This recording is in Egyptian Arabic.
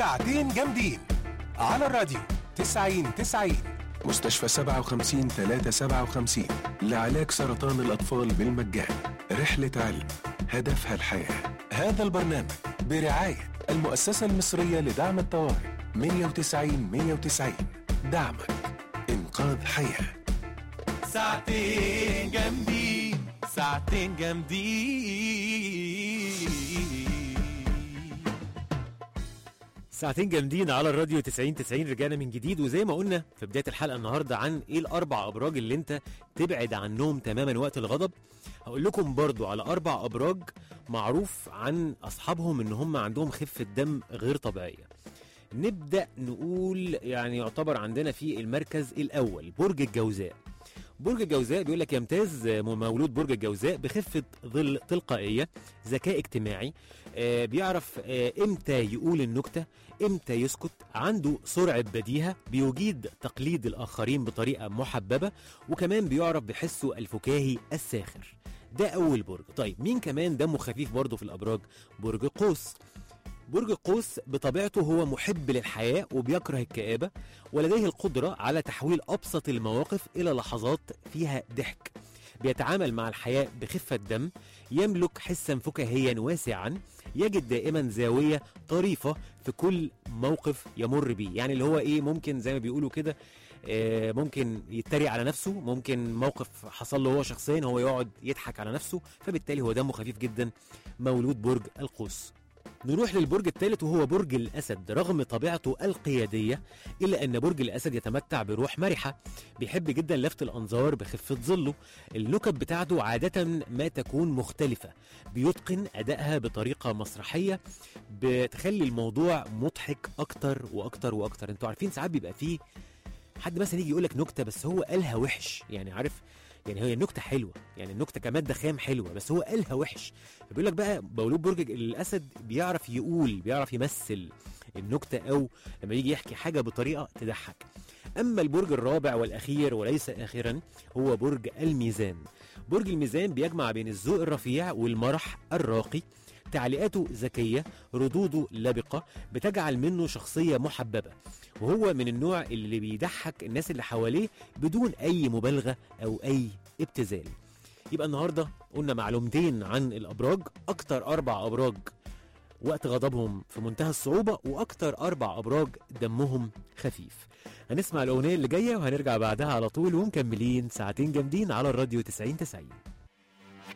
ساعتين جامدين على الراديو 90 90 مستشفى 57 357 لعلاج سرطان الأطفال بالمجان رحلة علم هدفها الحياة هذا البرنامج برعاية المؤسسة المصرية لدعم الطوارئ 190 190 دعمك إنقاذ حياة ساعتين جامدين ساعتين جامدين ساعتين جامدين على الراديو 90 90 رجعنا من جديد وزي ما قلنا في بدايه الحلقه النهارده عن ايه الاربع ابراج اللي انت تبعد عنهم تماما وقت الغضب هقول لكم برضو على اربع ابراج معروف عن اصحابهم ان هم عندهم خفه دم غير طبيعيه نبدا نقول يعني يعتبر عندنا في المركز الاول برج الجوزاء برج الجوزاء بيقول لك يمتاز مولود برج الجوزاء بخفه ظل تلقائيه ذكاء اجتماعي آه، بيعرف آه، امتى يقول النكته امتى يسكت عنده سرعه بديهه بيجيد تقليد الاخرين بطريقه محببه وكمان بيعرف بحسه الفكاهي الساخر ده اول برج طيب مين كمان دمه خفيف برضه في الابراج برج القوس برج القوس بطبيعته هو محب للحياة وبيكره الكآبة ولديه القدرة على تحويل أبسط المواقف إلى لحظات فيها ضحك بيتعامل مع الحياة بخفة دم يملك حسا فكاهيا واسعا يجد دائما زاوية طريفة في كل موقف يمر بيه يعني اللي هو ايه ممكن زي ما بيقولوا كده آه، ممكن يتريق على نفسه ممكن موقف حصل له هو شخصيا هو يقعد يضحك على نفسه فبالتالي هو دمه خفيف جدا مولود برج القوس نروح للبرج الثالث وهو برج الأسد رغم طبيعته القيادية إلا أن برج الأسد يتمتع بروح مرحة بيحب جدا لفت الأنظار بخفة ظله النكت بتاعته عادة ما تكون مختلفة بيتقن أدائها بطريقة مسرحية بتخلي الموضوع مضحك أكتر وأكتر وأكتر انتوا عارفين ساعات بيبقى فيه حد مثلا يجي يقول لك نكتة بس هو قالها وحش يعني عارف يعني هي النكتة حلوة يعني النكتة كمادة خام حلوة بس هو قالها وحش فبيقول لك بقى مولود برج الأسد بيعرف يقول بيعرف يمثل النكتة أو لما يجي يحكي حاجة بطريقة تضحك أما البرج الرابع والأخير وليس آخرا هو برج الميزان برج الميزان بيجمع بين الذوق الرفيع والمرح الراقي تعليقاته ذكية ردوده لبقة بتجعل منه شخصية محببة وهو من النوع اللي بيضحك الناس اللي حواليه بدون أي مبالغة أو أي ابتذال يبقى النهاردة قلنا معلومتين عن الأبراج أكتر أربع أبراج وقت غضبهم في منتهى الصعوبة وأكتر أربع أبراج دمهم خفيف هنسمع الأغنية اللي جاية وهنرجع بعدها على طول ومكملين ساعتين جامدين على الراديو 90 90